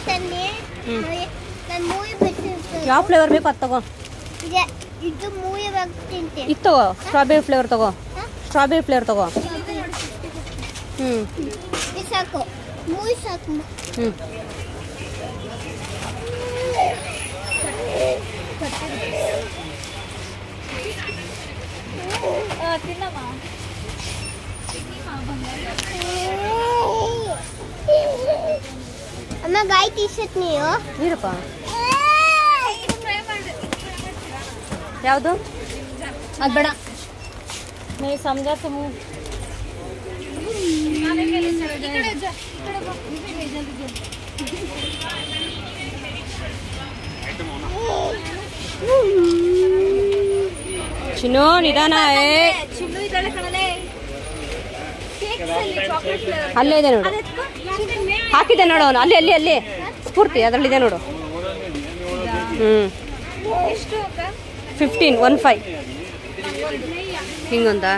ತನ್ನಿ ಹ್ಮ್. ನಾನು ಮೂವಿ ಬಿಟ್ಟಿರ್ತೇನೆ ಯಾವ ಫ್ಲೇವರ್ ಬೇಕು ಅದು ತಗೋ ಇದು ಮೂವಿ ಬಗ್ಗೆ ತಿಂತೀನಿ ಇದು ತಗೋ ಸ್ಟ್ರಾಬೆರಿ ಫ್ಲೇವರ್ ತಗೋ ಸ್ಟ್ರಾಬೆರಿ ಫ್ಲೇವರ್ ತಗೋ ಹ್ಞೂ ಇದು ಸಾಕು ಮೂವಿ ಸಾಕು ಹ್ಞೂ ತಿನ್ನಮ್ಮ ಅಮ್ಮ ಗಾಯ ಟೀಶರ್ಟ್ ನೀವು ನೀರಪ್ಪ ಯಾವುದು ಅದು ಬೇಡ ನೀ ಸಮಜಾ ತುಮ್ ಚಿನ್ನು ನಿಧಾನ ಏ ಚಿನ್ನು ಇದ್ದಾಳೆ ಕಣಲೆ ಕೇಕ್ಸ್ ಅಲ್ಲಿ ಚಾಕ್ಲೇಟ್ ಫ್ಲೇವರ್ ಅಲ್ಲೇ ಇದೆ ನೋಡು ಹಾಕಿದೆ ನೋಡು ಅವನು ಅಲ್ಲಿ ಅಲ್ಲಿ ಅಲ್ಲಿ ಸ್ಫೂರ್ತಿ ಅದರಲ್ಲಿದೆ ನೋಡು ಹ್ಞೂ ಎಷ್ಟು ಅಕ್ಕ ಫಿಫ್ಟೀನ್ ಒನ್ ಫೈವ್ ಹಿಂಗೊಂದಾ